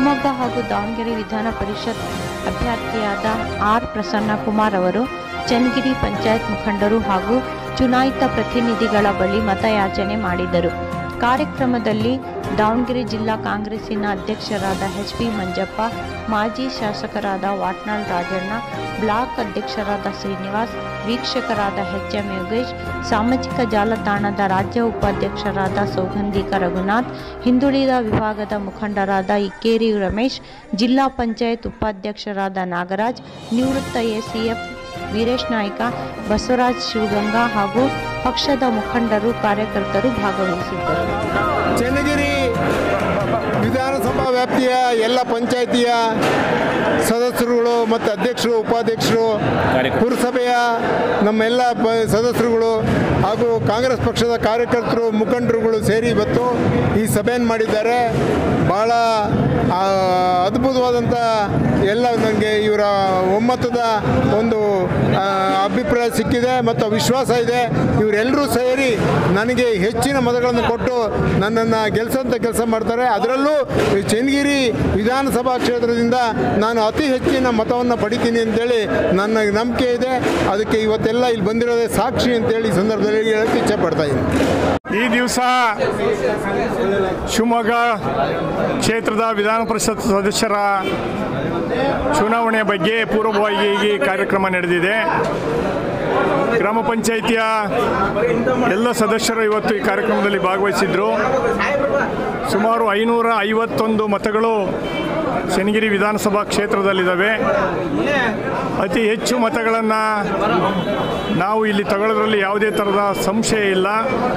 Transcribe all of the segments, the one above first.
ಶಿವಮೊಗ್ಗ ಹಾಗೂ ದಾವಣಗೆರೆ ವಿಧಾನ ಪರಿಷತ್ ಅಭ್ಯರ್ಥಿಯಾದ ಆರ್ ಪ್ರಸನ್ನ ಕುಮಾರ್ ಅವರು ಚನ್ನಗಿರಿ ಪಂಚಾಯತ್ ಮುಖಂಡರು ಹಾಗೂ ಚುನಾಯಿತ ಪ್ರತಿನಿಧಿಗಳ ಬಳಿ ಮತಯಾಚನೆ ಮಾಡಿದರು ಕಾರ್ಯಕ್ರಮದಲ್ಲಿ ದಾವಣಗೆರೆ ಜಿಲ್ಲಾ ಕಾಂಗ್ರೆಸ್ಸಿನ ಅಧ್ಯಕ್ಷರಾದ ಎಚ್ ಪಿ ಮಂಜಪ್ಪ ಮಾಜಿ ಶಾಸಕರಾದ ವಾಟ್ನಾಳ್ ರಾಜಣ್ಣ ಬ್ಲಾಕ್ ಅಧ್ಯಕ್ಷರಾದ ಶ್ರೀನಿವಾಸ್ ವೀಕ್ಷಕರಾದ ಎಚ್ ಎಂ ಯೋಗೇಶ್ ಸಾಮಾಜಿಕ ಜಾಲತಾಣದ ರಾಜ್ಯ ಉಪಾಧ್ಯಕ್ಷರಾದ ಸೌಗಂಧಿಕ ರಘುನಾಥ್ ಹಿಂದುಳಿದ ವಿಭಾಗದ ಮುಖಂಡರಾದ ಇಕ್ಕೇರಿ ರಮೇಶ್ ಜಿಲ್ಲಾ ಪಂಚಾಯತ್ ಉಪಾಧ್ಯಕ್ಷರಾದ ನಾಗರಾಜ್ ನಿವೃತ್ತ ಎಸಿಎಫ್ ವೀರೇಶ್ ನಾಯ್ಕ ಬಸವರಾಜ್ ಶಿವಗಂಗಾ ಹಾಗೂ ಪಕ್ಷದ ಮುಖಂಡರು ಕಾರ್ಯಕರ್ತರು ಭಾಗವಹಿಸಿದ್ದರು ಚನ್ನಗಿರಿ ವಿಧಾನಸಭಾ ವ್ಯಾಪ್ತಿಯ ಎಲ್ಲ ಪಂಚಾಯಿತಿಯ ಸದಸ್ಯರುಗಳು ಮತ್ತು ಅಧ್ಯಕ್ಷರು ಉಪಾಧ್ಯಕ್ಷರು ಪುರಸಭೆಯ ನಮ್ಮೆಲ್ಲ ಪ ಸದಸ್ಯರುಗಳು ಹಾಗೂ ಕಾಂಗ್ರೆಸ್ ಪಕ್ಷದ ಕಾರ್ಯಕರ್ತರು ಮುಖಂಡರುಗಳು ಸೇರಿ ಇವತ್ತು ಈ ಸಭೆಯನ್ನು ಮಾಡಿದ್ದಾರೆ ಭಾಳ ಆ, ಅದ್ಭುತವಾದಂಥ ಎಲ್ಲ ನನಗೆ ಇವರ ಒಮ್ಮತದ ಒಂದು ಆ, ಅಭಿಪ್ರಾಯ ಸಿಕ್ಕಿದೆ ಮತ್ತು ವಿಶ್ವಾಸ ಇದೆ ಇವರೆಲ್ಲರೂ ಸೇರಿ ನನಗೆ ಹೆಚ್ಚಿನ ಮತಗಳನ್ನು ಕೊಟ್ಟು ನನ್ನನ್ನು ಗೆಲ್ಲಿಸೋಂಥ ಕೆಲಸ ಮಾಡ್ತಾರೆ ಅದರಲ್ಲೂ ಈ ಚನ್ನಗಿರಿ ವಿಧಾನಸಭಾ ಕ್ಷೇತ್ರದಿಂದ ನಾನು ಅತಿ ಹೆಚ್ಚಿನ ಮತವನ್ನು ಪಡಿತೀನಿ ಅಂತೇಳಿ ನನ್ನ ನಂಬಿಕೆ ಇದೆ ಅದಕ್ಕೆ ಇವತ್ತೆಲ್ಲ ಇಲ್ಲಿ ಬಂದಿರೋದೇ ಸಾಕ್ಷಿ ಅಂತೇಳಿ ಈ ಸಂದರ್ಭದಲ್ಲಿ ಹೇಳಕ್ಕೆ ಇಚ್ಛೆ ಪಡ್ತಾ ಇದ್ದೀನಿ ಈ ದಿವಸ ಶಿವಮೊಗ್ಗ ಕ್ಷೇತ್ರದ ವಿಧಾನ ಪರಿಷತ್ ಸದಸ್ಯರ ಚುನಾವಣೆ ಬಗ್ಗೆ ಪೂರ್ವಭಾವಿ ಈ ಕಾರ್ಯಕ್ರಮ ನಡೆದಿದೆ ಗ್ರಾಮ ಪಂಚಾಯಿತಿಯ ಎಲ್ಲ ಸದಸ್ಯರು ಇವತ್ತು ಈ ಕಾರ್ಯಕ್ರಮದಲ್ಲಿ ಭಾಗವಹಿಸಿದ್ರು ಸುಮಾರು ಐನೂರ ಐವತ್ತೊಂದು ಮತಗಳು ಶನಿಗಿರಿ ವಿಧಾನಸಭಾ ಕ್ಷೇತ್ರದಲ್ಲಿದ್ದಾವೆ ಅತಿ ಹೆಚ್ಚು ಮತಗಳನ್ನು ನಾವು ಇಲ್ಲಿ ತಗೊಳ್ಳೋದ್ರಲ್ಲಿ ಯಾವುದೇ ಥರದ ಸಂಶಯ ಇಲ್ಲ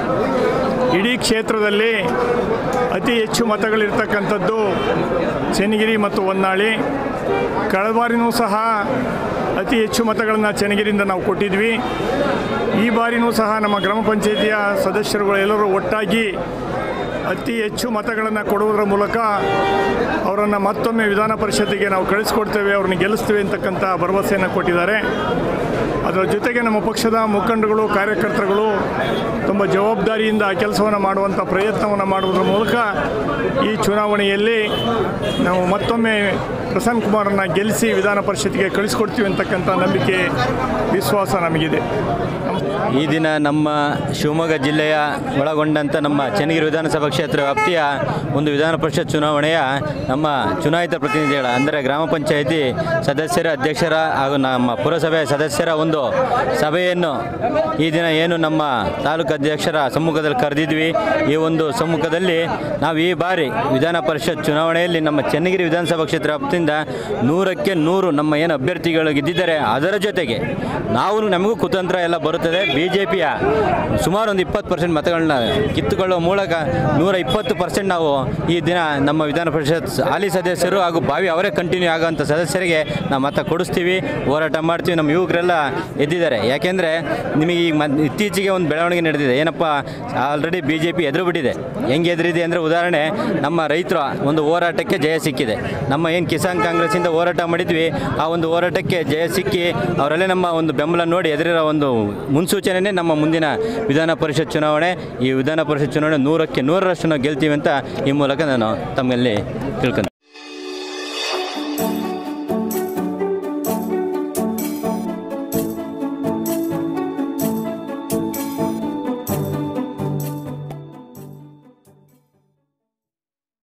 ಇಡೀ ಕ್ಷೇತ್ರದಲ್ಲಿ ಅತಿ ಹೆಚ್ಚು ಮತಗಳಿರ್ತಕ್ಕಂಥದ್ದು ಚೆನ್ನಗಿರಿ ಮತ್ತು ಹೊನ್ನಾಳಿ ಕಳೆದ ಬಾರಿನೂ ಸಹ ಅತಿ ಹೆಚ್ಚು ಮತಗಳನ್ನು ಚೆನ್ನಗಿರಿಯಿಂದ ನಾವು ಕೊಟ್ಟಿದ್ವಿ ಈ ಬಾರಿನೂ ಸಹ ನಮ್ಮ ಗ್ರಾಮ ಪಂಚಾಯಿತಿಯ ಸದಸ್ಯರುಗಳು ಎಲ್ಲರೂ ಒಟ್ಟಾಗಿ ಅತಿ ಹೆಚ್ಚು ಮತಗಳನ್ನು ಕೊಡುವುದರ ಮೂಲಕ ಅವರನ್ನು ಮತ್ತೊಮ್ಮೆ ವಿಧಾನ ಪರಿಷತ್ತಿಗೆ ನಾವು ಕಳಿಸ್ಕೊಡ್ತೇವೆ ಅವ್ರನ್ನ ಗೆಲ್ಲಿಸ್ತೇವೆ ಅಂತಕ್ಕಂಥ ಭರವಸೆಯನ್ನು ಕೊಟ್ಟಿದ್ದಾರೆ ಅದರ ಜೊತೆಗೆ ನಮ್ಮ ಪಕ್ಷದ ಮುಖಂಡಗಳು ಕಾರ್ಯಕರ್ತರುಗಳು ತುಂಬ ಜವಾಬ್ದಾರಿಯಿಂದ ಆ ಕೆಲಸವನ್ನು ಮಾಡುವಂಥ ಪ್ರಯತ್ನವನ್ನು ಮಾಡುವುದರ ಮೂಲಕ ಈ ಚುನಾವಣೆಯಲ್ಲಿ ನಾವು ಮತ್ತೊಮ್ಮೆ ಪ್ರಸನ್ನ ಕುಮಾರನ್ನು ಗೆಲ್ಲಿಸಿ ವಿಧಾನ ಪರಿಷತ್ತಿಗೆ ಕಳಿಸ್ಕೊಡ್ತೀವಿ ಅಂತಕ್ಕಂಥ ನಂಬಿಕೆ ವಿಶ್ವಾಸ ನಮಗಿದೆ ಈ ದಿನ ನಮ್ಮ ಶಿವಮೊಗ್ಗ ಜಿಲ್ಲೆಯ ಒಳಗೊಂಡಂಥ ನಮ್ಮ ಚನ್ನಗಿರಿ ವಿಧಾನಸಭಾ ಕ್ಷೇತ್ರ ವ್ಯಾಪ್ತಿಯ ಒಂದು ವಿಧಾನ ಪರಿಷತ್ ಚುನಾವಣೆಯ ನಮ್ಮ ಚುನಾಯಿತ ಪ್ರತಿನಿಧಿಗಳ ಅಂದರೆ ಗ್ರಾಮ ಪಂಚಾಯಿತಿ ಸದಸ್ಯರ ಅಧ್ಯಕ್ಷರ ಹಾಗೂ ನಮ್ಮ ಪುರಸಭೆ ಸದಸ್ಯರ ಒಂದು ಸಭೆಯನ್ನು ಈ ದಿನ ಏನು ನಮ್ಮ ತಾಲೂಕು ಅಧ್ಯಕ್ಷರ ಸಮ್ಮುಖದಲ್ಲಿ ಕರೆದಿದ್ವಿ ಈ ಒಂದು ಸಮ್ಮುಖದಲ್ಲಿ ನಾವು ಈ ಬಾರಿ ವಿಧಾನ ಪರಿಷತ್ ಚುನಾವಣೆಯಲ್ಲಿ ನಮ್ಮ ಚನ್ನಗಿರಿ ವಿಧಾನಸಭಾ ಕ್ಷೇತ್ರ ವ್ಯಾಪ್ತಿಯಿಂದ ನೂರಕ್ಕೆ ನೂರು ನಮ್ಮ ಏನು ಅಭ್ಯರ್ಥಿಗಳು ಗೆದ್ದಿದ್ದಾರೆ ಅದರ ಜೊತೆಗೆ ನಾವು ನಮಗೂ ಕುತಂತ್ರ ಎಲ್ಲ ಬರುತ್ತದೆ ಬಿ ಜೆ ಪಿಯ ಸುಮಾರು ಒಂದು ಇಪ್ಪತ್ತು ಪರ್ಸೆಂಟ್ ಮತಗಳನ್ನ ಕಿತ್ತುಕೊಳ್ಳುವ ಮೂಲಕ ನೂರ ಇಪ್ಪತ್ತು ಪರ್ಸೆಂಟ್ ನಾವು ಈ ದಿನ ನಮ್ಮ ವಿಧಾನ ಪರಿಷತ್ ಹಾಲಿ ಸದಸ್ಯರು ಹಾಗೂ ಭಾವಿ ಅವರೇ ಕಂಟಿನ್ಯೂ ಆಗೋಂಥ ಸದಸ್ಯರಿಗೆ ನಾವು ಮತ ಕೊಡಿಸ್ತೀವಿ ಹೋರಾಟ ಮಾಡ್ತೀವಿ ನಮ್ಮ ಯುವಕರೆಲ್ಲ ಎದ್ದಿದ್ದಾರೆ ಯಾಕೆಂದರೆ ನಿಮಗೆ ಈಗ ಮ ಇತ್ತೀಚೆಗೆ ಒಂದು ಬೆಳವಣಿಗೆ ನಡೆದಿದೆ ಏನಪ್ಪ ಆಲ್ರೆಡಿ ಬಿ ಜೆ ಪಿ ಎದುರು ಬಿಟ್ಟಿದೆ ಹೆಂಗೆ ಎದುರಿದೆ ಅಂದರೆ ಉದಾಹರಣೆ ನಮ್ಮ ರೈತರ ಒಂದು ಹೋರಾಟಕ್ಕೆ ಜಯ ಸಿಕ್ಕಿದೆ ನಮ್ಮ ಏನು ಕಿಸಾನ್ ಕಾಂಗ್ರೆಸ್ಸಿಂದ ಹೋರಾಟ ಮಾಡಿದ್ವಿ ಆ ಒಂದು ಹೋರಾಟಕ್ಕೆ ಜಯ ಸಿಕ್ಕಿ ಅವರಲ್ಲೇ ನಮ್ಮ ಒಂದು ಬೆಂಬಲ ನೋಡಿ ಎದುರಿರೋ ಒಂದು ಮುನ್ಸೂಚನೆಯೇ ನಮ್ಮ ಮುಂದಿನ ವಿಧಾನ ಪರಿಷತ್ ಚುನಾವಣೆ ಈ ವಿಧಾನ ಪರಿಷತ್ ಚುನಾವಣೆ ನೂರಕ್ಕೆ ನೂರರಷ್ಟು ನಾವು ಗೆಲ್ತೀವಿ ಅಂತ ಈ ಮೂಲಕ ನಾನು ತಮ್ಮಲ್ಲಿ ತಿಳ್ಕೊಂಡು